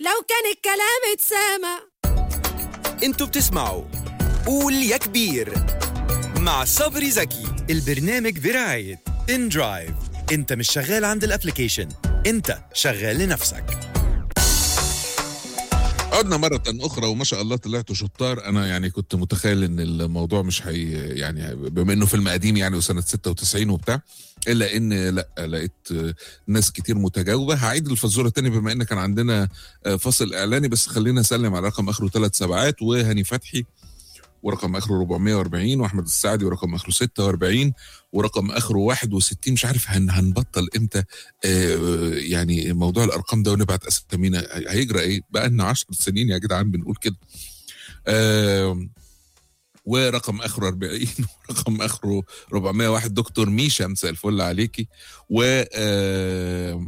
لو كان الكلام اتسامع انتوا بتسمعوا قول يا كبير مع صبري زكي البرنامج برعاية ان درايف انت مش شغال عند الابليكيشن انت شغال لنفسك عدنا مرة أخرى وما شاء الله طلعتوا شطار أنا يعني كنت متخيل إن الموضوع مش هي يعني بما إنه فيلم قديم يعني وسنة 96 وبتاع إلا إن لا لقيت ناس كتير متجاوبة هعيد الفزورة تاني بما إن كان عندنا فصل إعلاني بس خلينا نسلم على رقم آخره ثلاث سبعات وهاني فتحي ورقم اخره 440 واحمد السعدي ورقم اخره 46 ورقم اخره 61 مش عارف هن هنبطل امتى آه يعني موضوع الارقام ده ونبعت اسامينا هيجرى ايه بقى لنا 10 سنين يا جدعان بنقول كده آه ورقم اخره 40 ورقم اخره 401 دكتور ميشا مساء الفل عليكي و آه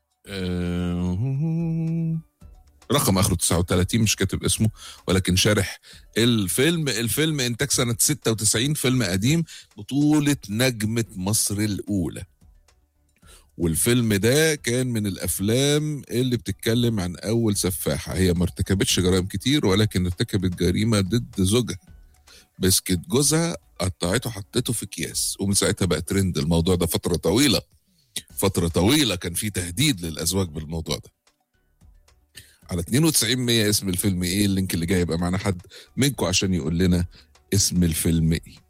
آه رقم اخره 39 مش كاتب اسمه ولكن شارح الفيلم الفيلم انتاج سنه 96 فيلم قديم بطوله نجمه مصر الاولى والفيلم ده كان من الافلام اللي بتتكلم عن اول سفاحه هي ما ارتكبتش جرائم كتير ولكن ارتكبت جريمه ضد زوجها مسكت جوزها قطعته حطيته في اكياس ومن ساعتها بقى ترند الموضوع ده فتره طويله فتره طويله كان في تهديد للازواج بالموضوع ده على 92 100 اسم الفيلم ايه اللينك اللي جاي يبقى معانا حد منكم عشان يقول لنا اسم الفيلم ايه